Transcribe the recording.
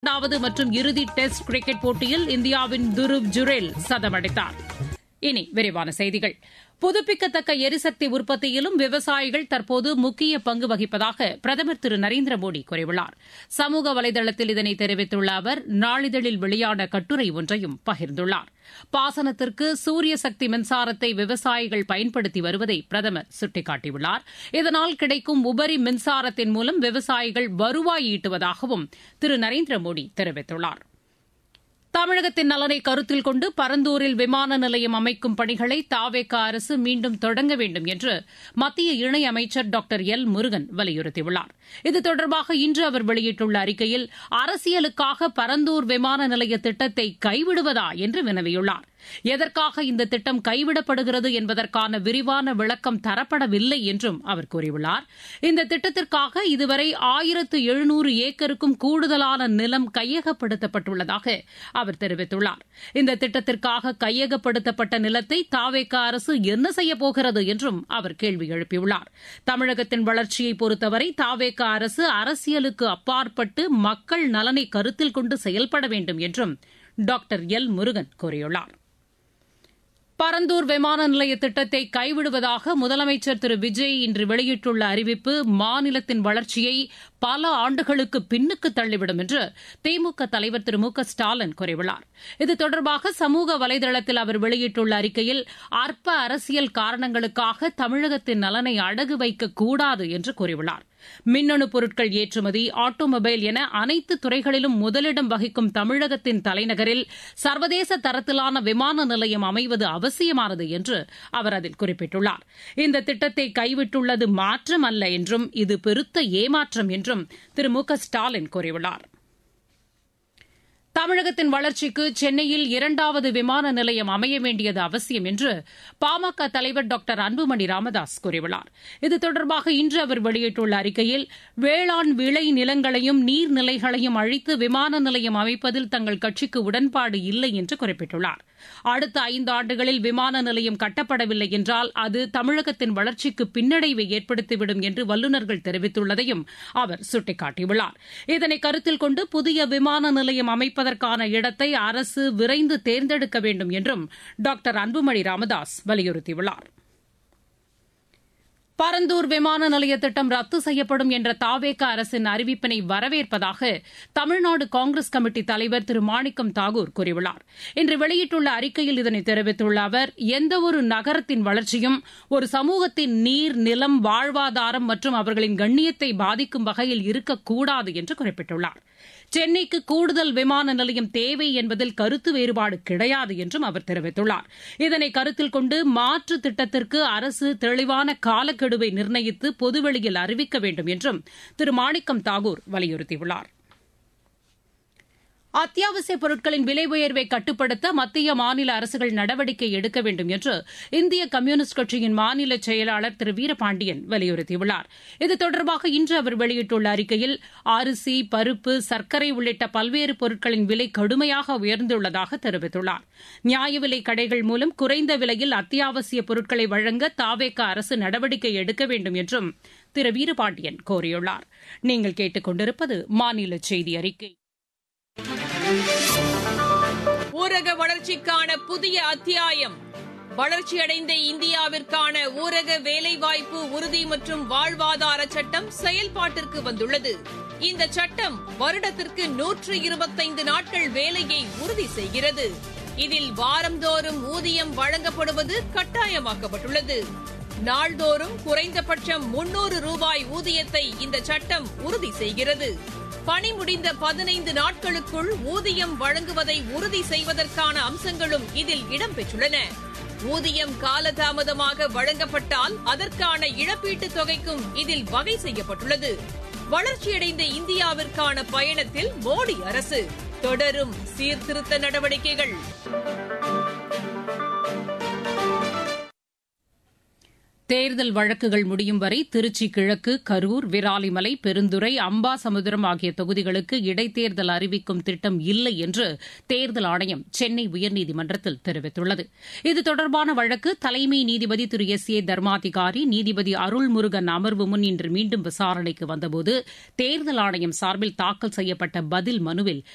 இரண்டாவது மற்றும் இறுதி டெஸ்ட் கிரிக்கெட் போட்டியில் இந்தியாவின் துருவ் ஜுரேல் சதமடித்தார் இனி விரிவான செய்திகள் புதுப்பிக்கத்தக்க எரிசக்தி உற்பத்தியிலும் விவசாயிகள் தற்போது முக்கிய பங்கு வகிப்பதாக பிரதமர் திரு நரேந்திர மோடி கூறியுள்ளார் சமூக வலைதளத்தில் இதனை தெரிவித்துள்ள அவர் நாளிதழில் வெளியான கட்டுரை ஒன்றையும் பகிர்ந்துள்ளார் பாசனத்திற்கு சூரிய சக்தி மின்சாரத்தை விவசாயிகள் பயன்படுத்தி வருவதை பிரதமர் சுட்டிக்காட்டியுள்ளார் இதனால் கிடைக்கும் உபரி மின்சாரத்தின் மூலம் விவசாயிகள் வருவாய் ஈட்டுவதாகவும் திரு நரேந்திர மோடி தெரிவித்துள்ளார் தமிழகத்தின் நலனை கருத்தில் கொண்டு பரந்தூரில் விமான நிலையம் அமைக்கும் பணிகளை தாவேக அரசு மீண்டும் தொடங்க வேண்டும் என்று மத்திய இணையமைச்சர் டாக்டர் எல் முருகன் வலியுறுத்தியுள்ளார் இது தொடர்பாக இன்று அவர் வெளியிட்டுள்ள அறிக்கையில் அரசியலுக்காக பரந்தூர் விமான நிலைய திட்டத்தை கைவிடுவதா என்று வினவியுள்ளார் எதற்காக இந்த திட்டம் கைவிடப்படுகிறது என்பதற்கான விரிவான விளக்கம் தரப்படவில்லை என்றும் அவர் கூறியுள்ளார் இந்த திட்டத்திற்காக இதுவரை ஆயிரத்து எழுநூறு ஏக்கருக்கும் கூடுதலான நிலம் கையகப்படுத்தப்பட்டுள்ளதாக அவர் தெரிவித்துள்ளார் இந்த திட்டத்திற்காக கையகப்படுத்தப்பட்ட நிலத்தை தாவேக அரசு என்ன செய்யப்போகிறது என்றும் அவர் கேள்வி எழுப்பியுள்ளார் தமிழகத்தின் வளர்ச்சியை பொறுத்தவரை தாவேக அரசு அரசியலுக்கு அப்பாற்பட்டு மக்கள் நலனை கருத்தில் கொண்டு செயல்பட வேண்டும் என்றும் டாக்டர் எல் முருகன் கூறியுள்ளார் பரந்தூர் விமான நிலைய திட்டத்தை கைவிடுவதாக முதலமைச்சர் திரு விஜய் இன்று வெளியிட்டுள்ள அறிவிப்பு மாநிலத்தின் வளர்ச்சியை பல ஆண்டுகளுக்கு பின்னுக்கு தள்ளிவிடும் என்று திமுக தலைவர் திரு மு க ஸ்டாலின் கூறியுள்ளார் இது தொடர்பாக சமூக வலைதளத்தில் அவர் வெளியிட்டுள்ள அறிக்கையில் அற்ப அரசியல் காரணங்களுக்காக தமிழகத்தின் நலனை அடகு வைக்கக்கூடாது என்று கூறியுள்ளார் மின்னணு பொருட்கள் ஏற்றுமதி ஆட்டோமொபைல் என அனைத்து துறைகளிலும் முதலிடம் வகிக்கும் தமிழகத்தின் தலைநகரில் சர்வதேச தரத்திலான விமான நிலையம் அமைவது அவசியமானது என்று அவர் அதில் குறிப்பிட்டுள்ளார் இந்த திட்டத்தை கைவிட்டுள்ளது மாற்றம் அல்ல என்றும் இது பெருத்த ஏமாற்றம் என்றும் திரு மு க ஸ்டாலின் கூறியுள்ளார் தமிழகத்தின் வளர்ச்சிக்கு சென்னையில் இரண்டாவது விமான நிலையம் அமைய வேண்டியது அவசியம் என்று பாமக தலைவர் டாக்டர் அன்புமணி ராமதாஸ் கூறியுள்ளார் இது தொடர்பாக இன்று அவர் வெளியிட்டுள்ள அறிக்கையில் வேளாண் விளை நிலங்களையும் நீர்நிலைகளையும் அழித்து விமான நிலையம் அமைப்பதில் தங்கள் கட்சிக்கு உடன்பாடு இல்லை என்று குறிப்பிட்டுள்ளார் அடுத்த ஐந்து ஆண்டுகளில் விமான நிலையம் கட்டப்படவில்லை என்றால் அது தமிழகத்தின் வளர்ச்சிக்கு பின்னடைவை ஏற்படுத்திவிடும் என்று வல்லுநர்கள் தெரிவித்துள்ளதையும் அவர் சுட்டிக்காட்டியுள்ளார் இதனை கருத்தில் கொண்டு புதிய விமான நிலையம் அமைப்பதற்கான இடத்தை அரசு விரைந்து தேர்ந்தெடுக்க வேண்டும் என்றும் டாக்டர் அன்புமணி ராமதாஸ் வலியுறுத்தியுள்ளார் பரந்தூர் விமான நிலைய திட்டம் ரத்து செய்யப்படும் என்ற தாவேக அரசின் அறிவிப்பினை வரவேற்பதாக தமிழ்நாடு காங்கிரஸ் கமிட்டி தலைவர் திரு மாணிக்கம் தாகூர் கூறியுள்ளார் இன்று வெளியிட்டுள்ள அறிக்கையில் இதனை தெரிவித்துள்ள அவர் எந்தவொரு நகரத்தின் வளர்ச்சியும் ஒரு சமூகத்தின் நீர் நிலம் வாழ்வாதாரம் மற்றும் அவர்களின் கண்ணியத்தை பாதிக்கும் வகையில் இருக்கக்கூடாது என்று குறிப்பிட்டுள்ளார் சென்னைக்கு கூடுதல் விமான நிலையம் தேவை என்பதில் கருத்து வேறுபாடு கிடையாது என்றும் அவர் தெரிவித்துள்ளார் இதனை கருத்தில் கொண்டு மாற்று திட்டத்திற்கு அரசு தெளிவான காலக்கெடுவை நிர்ணயித்து பொதுவெளியில் அறிவிக்க வேண்டும் என்றும் திரு மாணிக்கம் தாகூர் வலியுறுத்தியுள்ளார் அத்தியாவசிய பொருட்களின் விலை உயர்வை கட்டுப்படுத்த மத்திய மாநில அரசுகள் நடவடிக்கை எடுக்க வேண்டும் என்று இந்திய கம்யூனிஸ்ட் கட்சியின் மாநில செயலாளர் திரு வீரபாண்டியன் வலியுறுத்தியுள்ளார் இது தொடர்பாக இன்று அவர் வெளியிட்டுள்ள அறிக்கையில் அரிசி பருப்பு சர்க்கரை உள்ளிட்ட பல்வேறு பொருட்களின் விலை கடுமையாக உயர்ந்துள்ளதாக தெரிவித்துள்ளார் நியாய விலை கடைகள் மூலம் குறைந்த விலையில் அத்தியாவசிய பொருட்களை வழங்க தாவேக அரசு நடவடிக்கை எடுக்க வேண்டும் என்றும் திரு வீரபாண்டியன் கோரியுள்ளார் நீங்கள் கேட்டுக் கொண்டிருப்பது மாநில செய்தி அறிக்கை ஊரக வளர்ச்சிக்கான புதிய அத்தியாயம் வளர்ச்சியடைந்த இந்தியாவிற்கான ஊரக வேலைவாய்ப்பு உறுதி மற்றும் வாழ்வாதார சட்டம் செயல்பாட்டிற்கு வந்துள்ளது இந்த சட்டம் வருடத்திற்கு நூற்று இருபத்தைந்து நாட்கள் வேலையை உறுதி செய்கிறது இதில் வாரந்தோறும் ஊதியம் வழங்கப்படுவது கட்டாயமாக்கப்பட்டுள்ளது நாள்தோறும் குறைந்தபட்சம் முன்னூறு ரூபாய் ஊதியத்தை இந்த சட்டம் உறுதி செய்கிறது பணி முடிந்த பதினைந்து நாட்களுக்குள் ஊதியம் வழங்குவதை உறுதி செய்வதற்கான அம்சங்களும் இதில் இடம்பெற்றுள்ளன ஊதியம் காலதாமதமாக வழங்கப்பட்டால் அதற்கான இழப்பீட்டுத் தொகைக்கும் இதில் வகை செய்யப்பட்டுள்ளது வளர்ச்சியடைந்த இந்தியாவிற்கான பயணத்தில் மோடி அரசு தொடரும் சீர்திருத்த நடவடிக்கைகள் தேர்தல் வழக்குகள் முடியும் வரை திருச்சி கிழக்கு கரூர் விராலிமலை பெருந்துறை அம்பாசமுத்திரம் ஆகிய தொகுதிகளுக்கு இடைத்தேர்தல் அறிவிக்கும் திட்டம் இல்லை என்று தேர்தல் ஆணையம் சென்னை உயர்நீதிமன்றத்தில் தெரிவித்துள்ளது இது தொடர்பான வழக்கு தலைமை நீதிபதி திரு எஸ் ஏ தர்மாதிகாரி நீதிபதி அருள்முருகன் அமர்வு முன் இன்று மீண்டும் விசாரணைக்கு வந்தபோது தேர்தல் ஆணையம் சார்பில் தாக்கல் செய்யப்பட்ட பதில் மனுவில்